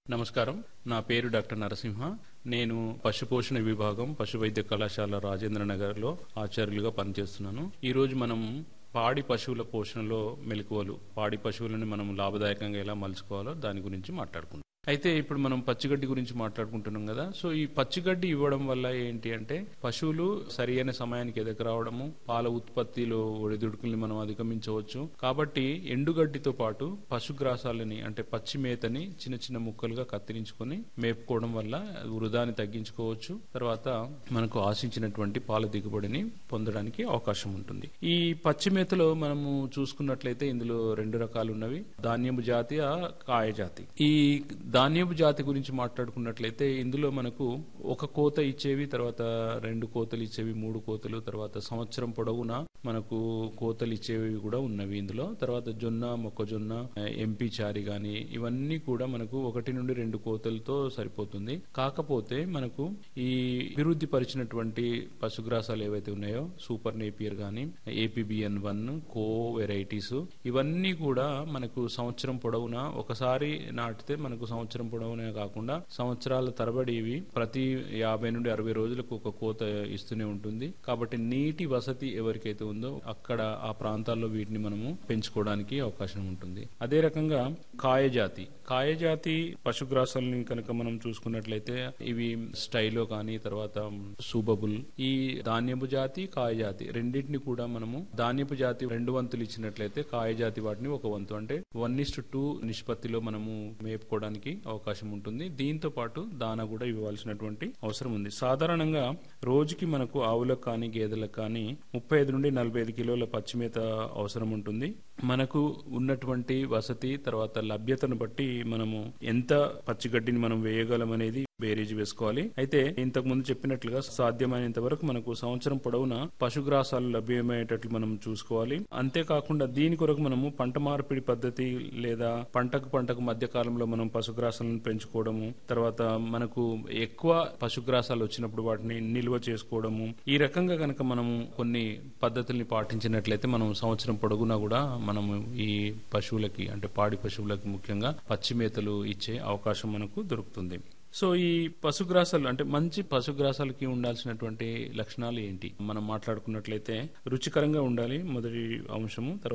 నమస్కారం నా పేరు డాక్టర్ నరసింహ నేను పశుపోషణ విభాగం పశు వైద్య కళాశాల రాజేంద్ర నగర్లో ఆచార్యులుగా పనిచేస్తున్నాను ఈ రోజు మనం పాడి పశువుల పోషణలో మెలకువలు పాడి పశువులను మనం లాభదాయకంగా ఎలా మలుచుకోవాలో దాని గురించి మాట్లాడుకుందాం అయితే ఇప్పుడు మనం పచ్చిగడ్డి గురించి మాట్లాడుకుంటున్నాం కదా సో ఈ పచ్చిగడ్డి ఇవ్వడం వల్ల ఏంటి అంటే పశువులు సరియైన సమయానికి ఎదక రావడము పాల ఉత్పత్తిలో ఒడిదుడుకుల్ని మనం అధిగమించవచ్చు కాబట్టి ఎండుగడ్డితో పాటు పశుగ్రాసాలని అంటే పచ్చి మేతని చిన్న చిన్న ముక్కలుగా కత్తిరించుకొని మేపుకోవడం వల్ల వృధాని తగ్గించుకోవచ్చు తర్వాత మనకు ఆశించినటువంటి పాల దిగుబడిని పొందడానికి అవకాశం ఉంటుంది ఈ పచ్చి మేతలో మనము చూసుకున్నట్లయితే ఇందులో రెండు రకాలు ఉన్నవి ధాన్యపు జాతి ఆ కాయ జాతి ఈ ధాన్యపు జాతి గురించి మాట్లాడుకున్నట్లయితే ఇందులో మనకు ఒక కోత ఇచ్చేవి తర్వాత రెండు కోతలు ఇచ్చేవి మూడు కోతలు తర్వాత సంవత్సరం పొడవునా మనకు కోతలు ఇచ్చేవి కూడా ఉన్నవి ఇందులో తర్వాత జొన్న మొక్కజొన్న ఎంపీ చారి గాని ఇవన్నీ కూడా మనకు ఒకటి నుండి రెండు కోతలతో సరిపోతుంది కాకపోతే మనకు ఈ అభివృద్ధి పరిచినటువంటి పశుగ్రాసాలు ఏవైతే ఉన్నాయో సూపర్ నేపియర్ గాని ఏపీబిఎన్ వన్ కో వెరైటీస్ ఇవన్నీ కూడా మనకు సంవత్సరం పొడవునా ఒకసారి నాటితే మనకు సంవత్సరం పొడవునే కాకుండా సంవత్సరాల తరబడి ఇవి ప్రతి యాభై నుండి అరవై రోజులకు ఒక కోత ఇస్తూనే ఉంటుంది కాబట్టి నీటి వసతి ఎవరికైతే ఉందో అక్కడ ఆ ప్రాంతాల్లో వీటిని మనము పెంచుకోవడానికి అవకాశం ఉంటుంది అదే రకంగా కాయజాతి కాయజాతి పశుగ్రాసాలని కనుక మనం చూసుకున్నట్లయితే ఇవి స్టైలో కానీ తర్వాత సూబబుల్ ఈ ధాన్యపు జాతి కాయజాతి రెండింటిని కూడా మనము ధాన్యపు జాతి రెండు వంతులు ఇచ్చినట్లయితే కాయజాతి వాటిని ఒక వంతు అంటే వన్ ఇస్ టూ నిష్పత్తిలో మనము మేపుకోవడానికి అవకాశం ఉంటుంది దీంతో పాటు దాన కూడా ఇవ్వాల్సినటువంటి అవసరం ఉంది సాధారణంగా రోజుకి మనకు ఆవులకు కానీ గేదెలకు కానీ ముప్పై ఐదు నుండి నలభై ఐదు కిలోల పచ్చిమేత అవసరం ఉంటుంది మనకు ఉన్నటువంటి వసతి తర్వాత లభ్యతను బట్టి మనము ఎంత పచ్చిగడ్డిని మనం వేయగలం అనేది బేరీజ్ వేసుకోవాలి అయితే ఇంతకు ముందు చెప్పినట్లుగా సాధ్యమైనంత వరకు మనకు సంవత్సరం పొడవునా పశుగ్రాసాలు లభ్యమయ్యేటట్లు మనం చూసుకోవాలి అంతేకాకుండా దీని కొరకు మనము పంట మార్పిడి పద్ధతి లేదా పంటకు పంటకు మధ్య కాలంలో మనం పశుగ్రాసాలను పెంచుకోవడము తర్వాత మనకు ఎక్కువ పశుగ్రాసాలు వచ్చినప్పుడు వాటిని నిల్వ చేసుకోవడము ఈ రకంగా కనుక మనము కొన్ని పద్ధతుల్ని పాటించినట్లయితే మనం సంవత్సరం పొడుగునా కూడా మనము ఈ పశువులకి అంటే పాడి పశువులకి ముఖ్యంగా పచ్చి మేతలు ఇచ్చే అవకాశం మనకు దొరుకుతుంది సో ఈ పశుగ్రాసాలు అంటే మంచి పశుగ్రాసాలకి ఉండాల్సినటువంటి లక్షణాలు ఏంటి మనం మాట్లాడుకున్నట్లయితే రుచికరంగా ఉండాలి మొదటి అంశము